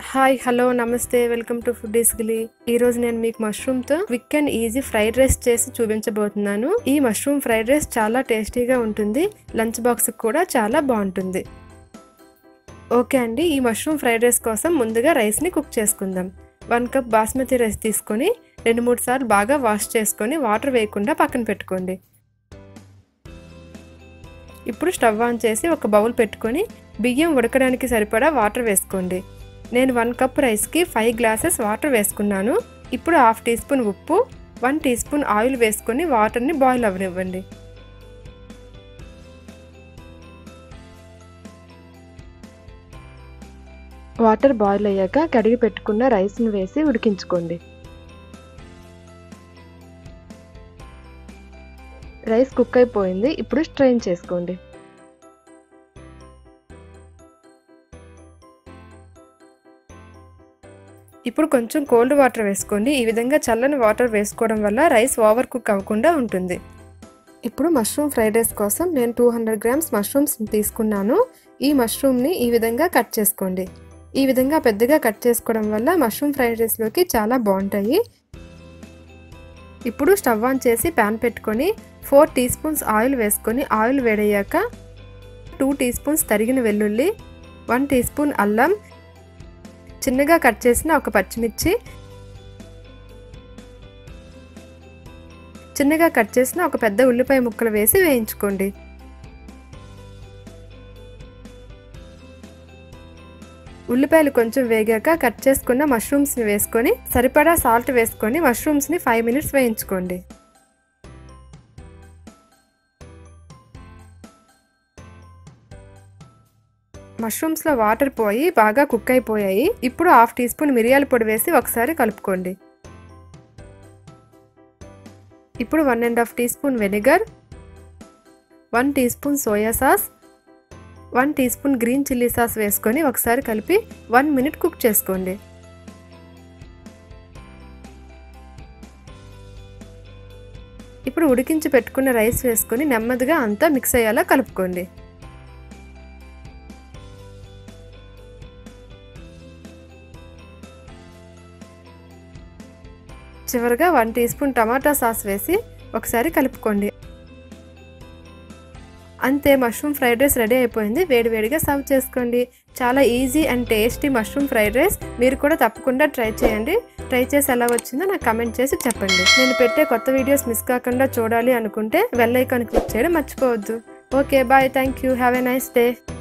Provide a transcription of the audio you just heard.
hi hello namaste welcome to food గిలి ఈ రోజు నేను మీకు మష్రూమ్ తో quick and easy fried rice చేసి చూపించబోతున్నాను ఈ మష్రూమ్ ఫ్రైడ్ రైస్ చాలా టేస్టీగా ఉంటుంది లంచ్ బాక్స్ కూడా చాలా బాగుంటుంది ఓకే అండి ఈ మష్రూమ్ ఫ్రైడ్ రైస్ కోసం ముందుగా రైస్ ని కుక్ చేసుకుందాం వన్ కప్ బాస్మతి రైస్ తీసుకొని రెండు మూడు సార్లు బాగా వాష్ చేసుకొని వాటర్ వేయకుండా పక్కన పెట్టుకోండి ఇప్పుడు స్టవ్ ఆన్ చేసి ఒక బౌల్ పెట్టుకొని బియ్యం ఉడకడానికి సరిపడా వాటర్ వేసుకోండి నేను వన్ కప్ రైస్కి ఫైవ్ గ్లాసెస్ వాటర్ వేసుకున్నాను ఇప్పుడు హాఫ్ టీ స్పూన్ ఉప్పు వన్ టీ స్పూన్ ఆయిల్ వేసుకొని వాటర్ని బాయిల్ అవ్వనివ్వండి వాటర్ బాయిల్ అయ్యాక కడిగి పెట్టుకున్న రైస్ని వేసి ఉడికించుకోండి రైస్ కుక్ అయిపోయింది ఇప్పుడు స్ట్రెయిన్ చేసుకోండి ఇప్పుడు కొంచెం కోల్డ్ వాటర్ వేసుకోండి ఈ విధంగా చల్లని వాటర్ వేసుకోవడం వల్ల రైస్ ఓవర్ కుక్ అవ్వకుండా ఉంటుంది ఇప్పుడు మష్రూమ్ ఫ్రైడ్ రైస్ కోసం నేను టూ హండ్రెడ్ గ్రామ్స్ మష్రూమ్స్ తీసుకున్నాను ఈ మష్రూమ్ని ఈ విధంగా కట్ చేసుకోండి ఈ విధంగా పెద్దగా కట్ చేసుకోవడం వల్ల మష్రూమ్ ఫ్రైడ్ రైస్లోకి చాలా బాగుంటాయి ఇప్పుడు స్టవ్ ఆన్ చేసి ప్యాన్ పెట్టుకొని ఫోర్ టీ స్పూన్స్ ఆయిల్ వేసుకొని ఆయిల్ వేడయ్యాక టూ టీ స్పూన్స్ తరిగిన వెల్లుల్లి వన్ టీ స్పూన్ అల్లం చిన్నగా కట్ చేసిన ఒక పచ్చిమిర్చి చిన్నగా కట్ చేసిన ఒక పెద్ద ఉల్లిపాయ ముక్కలు వేసి వేయించుకోండి ఉల్లిపాయలు కొంచెం వేగాక కట్ చేసుకున్న మష్రూమ్స్ని వేసుకొని సరిపడా సాల్ట్ వేసుకొని మష్రూమ్స్ని ఫైవ్ మినిట్స్ వేయించుకోండి మష్రూమ్స్లో వాటర్ పోయి బాగా కుక్ అయిపోయాయి ఇప్పుడు హాఫ్ టీ స్పూన్ మిరియాల పొడి వేసి ఒకసారి కలుపుకోండి ఇప్పుడు one and half teaspoon vinegar one teaspoon soya sauce one teaspoon green chilli sauce వేసుకొని ఒకసారి కలిపి వన్ మినిట్ కుక్ చేసుకోండి ఇప్పుడు ఉడికించి పెట్టుకున్న రైస్ వేసుకొని నెమ్మదిగా అంతా మిక్స్ అయ్యేలా కలుపుకోండి చివరిగా one teaspoon tomato sauce వేసి ఒకసారి కలుపుకోండి అంతే మష్రూమ్ ఫ్రైడ్ రైస్ రెడీ అయిపోయింది వేడివేడిగా సర్వ్ చేసుకోండి చాలా easy and tasty mushroom fried rice మీరు కూడా తప్పకుండా ట్రై చేయండి ట్రై చేసి ఎలా వచ్చిందో నాకు కమెంట్ చేసి చెప్పండి నేను పెట్టే కొత్త వీడియోస్ మిస్ కాకుండా చూడాలి అనుకుంటే బెల్ ఐకాన్ క్లిక్ చేయడం మర్చిపోవద్దు okay bye thank you have a nice day